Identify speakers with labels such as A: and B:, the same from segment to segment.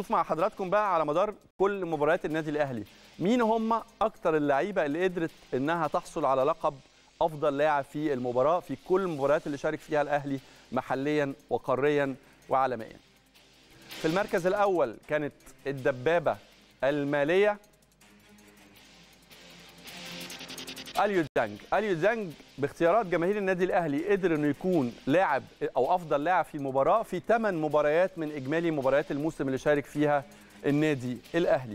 A: نشوف مع حضراتكم بقى على مدار كل مباريات النادي الاهلي مين هم اكتر اللعيبه اللي قدرت انها تحصل على لقب افضل لاعب في المباراه في كل المباريات اللي شارك فيها الاهلي محليا وقاريا وعالميا في المركز الاول كانت الدبابه الماليه اليو ديانج اليو ديانج باختيارات جماهير النادي الاهلي قدر انه يكون لاعب او افضل لاعب في المباراه في 8 مباريات من اجمالي مباريات الموسم اللي شارك فيها النادي الاهلي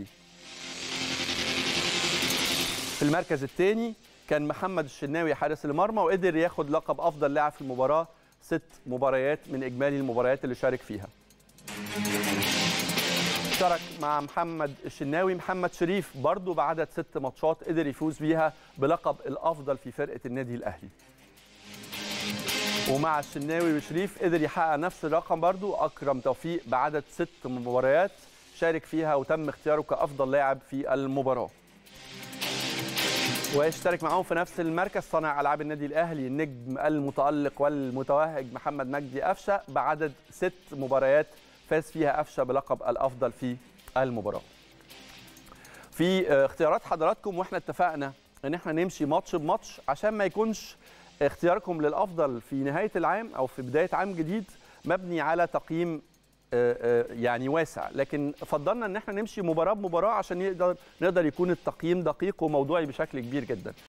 A: في المركز الثاني كان محمد الشناوي حارس المرمى وقدر ياخد لقب افضل لاعب في المباراه ست مباريات من اجمالي المباريات اللي شارك فيها اشترك مع محمد الشناوي محمد شريف برضه بعدد ست ماتشات قدر يفوز بيها بلقب الافضل في فرقه النادي الاهلي ومع الشناوي وشريف قدر يحقق نفس الرقم برضه اكرم توفيق بعدد ست مباريات شارك فيها وتم اختياره كافضل لاعب في المباراه ويشترك معاهم في نفس المركز صانع العاب النادي الاهلي النجم المتالق والمتوهج محمد مجدي قفشه بعدد ست مباريات فاز فيها قفشه بلقب الافضل في المباراه. في اختيارات حضراتكم واحنا اتفقنا ان احنا نمشي ماتش بماتش عشان ما يكونش اختياركم للافضل في نهايه العام او في بدايه عام جديد مبني على تقييم يعني واسع لكن فضلنا ان احنا نمشي مباراه بمباراه عشان نقدر نقدر يكون التقييم دقيق وموضوعي بشكل كبير جدا